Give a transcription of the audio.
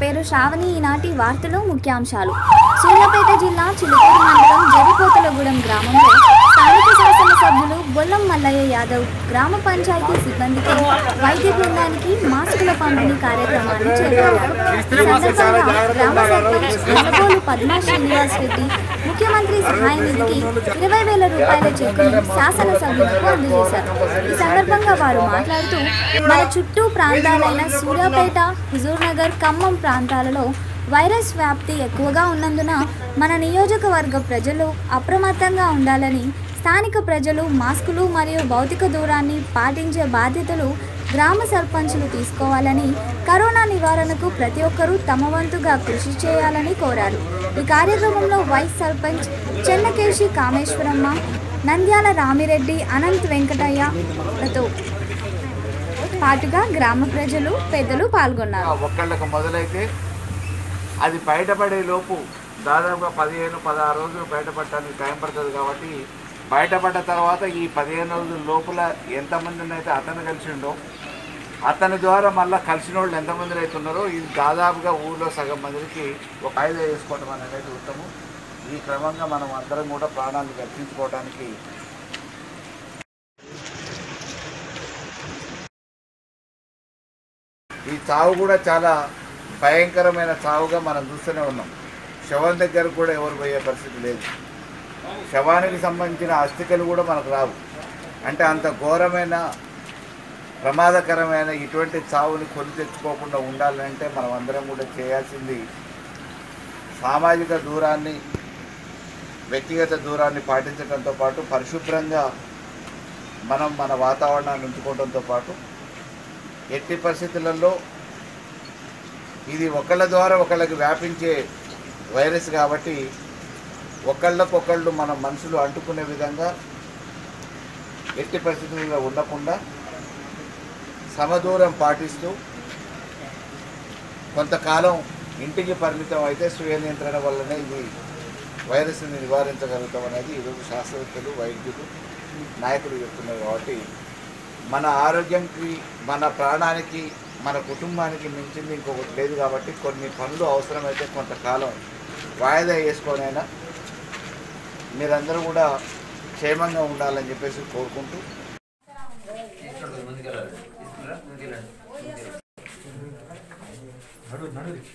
పేరు శ్రావణి ఈనాటి వార్తలు ముఖ్యాంశాలు సూర్యాపేట జిల్లా చిలుకూరు మండలం జరిపోతలగూడెం గ్రామంలో స్థానిక శాసనసభ్యులు బొల్లం మల్లయ్య యాదవ్ గ్రామ పంచాయతీ సిబ్బందికి వైద్య బృందానికి మాస్కుల పంపిణీ కార్యక్రమాన్ని చేపట్టారు ఈ సందర్భంగా గ్రామ సర్పంచ్ నల్లబోలు పద్మా శ్రీనివాస్ రెడ్డి ముఖ్యమంత్రి సహాయ నిధికి ఇరవై వేల రూపాయల చెక్కును శాసనసభ్యులకు అందజేశారు ఈ సందర్భంగా వారు మాట్లాడుతూ మన చుట్టూ ప్రాంతాలైన సూర్యాపేట హుజూర్నగర్ ఖమ్మం ప్రాంతాలలో వైరస్ వ్యాప్తి ఎక్కువగా ఉన్నందున మన నియోజకవర్గ ప్రజలు అప్రమత్తంగా ఉండాలని స్థానిక ప్రజలు మాస్కులు మరియు భౌతిక దూరాన్ని పాటించే బాధ్యతలు గ్రామ సర్పంచులు తీసుకోవాలని కరోనా నివారణకు ప్రతి ఒక్కరూ తమ వంతుగా కృషి చేయాలని కోరారు ఈ కార్యక్రమంలో వైస్ సర్పంచ్ చెన్నకేశి కామేశ్వరమ్మ నంద్యాల రామిరెడ్డి అనంత్ వెంకటయ్యలతో పాటుగా గ్రామ ప్రజలు పెద్దలు పాల్గొన్నారు ఒక్కళ్ళకు మొదలైతే అది బయటపడే లోపు దాదాపుగా పదిహేను పదహారు రోజులు బయటపడటానికి టైం పడుతుంది కాబట్టి బయటపడ్డ తర్వాత ఈ పదిహేను రోజుల లోపల ఎంతమందిని అయితే అతను కలిసిండో అతని ద్వారా మళ్ళీ కలిసిన వాళ్ళు ఎంతమంది అయితే ఉన్నారో ఇది దాదాపుగా ఊళ్ళో సగం మందికి ఒక ఆయుధ వేసుకోవడం అనేది ఉత్తమం ఈ క్రమంగా మనం అందరం కూడా ప్రాణాలు రక్షించుకోవడానికి ఈ చావు కూడా చాలా భయంకరమైన చావుగా మనం చూస్తూనే ఉన్నాం శవం దగ్గర కూడా ఎవరు పోయే పరిస్థితి లేదు శవానికి సంబంధించిన అస్థికలు కూడా మనకు రావు అంటే అంత ఘోరమైన ప్రమాదకరమైన ఇటువంటి చావుని కొని తెచ్చుకోకుండా ఉండాలంటే మనం అందరం కూడా చేయాల్సింది సామాజిక దూరాన్ని వ్యక్తిగత దూరాన్ని పాటించడంతో పాటు పరిశుభ్రంగా మనం మన వాతావరణాన్ని ఉంచుకోవడంతో పాటు ఎట్టి పరిస్థితులలో ఇది ఒకళ్ళ ద్వారా ఒకళ్ళకి వ్యాపించే వైరస్ కాబట్టి ఒకళ్ళకొకళ్ళు మన మనుషులు అంటుకునే విధంగా ఎట్టి పరిస్థితుల్లో ఉండకుండా సమదూరం పాటిస్తూ కొంతకాలం ఇంటికి పరిమితం అయితే స్వీయ నియంత్రణ వల్లనే ఇది వైరస్ని నివారించగలుగుతాం అనేది ఈరోజు శాస్త్రవేత్తలు వైద్యులు నాయకులు చెప్తున్నారు కాబట్టి మన ఆరోగ్యంకి మన ప్రాణానికి మన కుటుంబానికి మించింది ఇంకొకటి లేదు కాబట్టి కొన్ని పనులు అవసరమైతే కొంతకాలం వాయిదా వేసుకొనైనా మీరందరూ కూడా క్షేమంగా ఉండాలని చెప్పేసి కోరుకుంటూ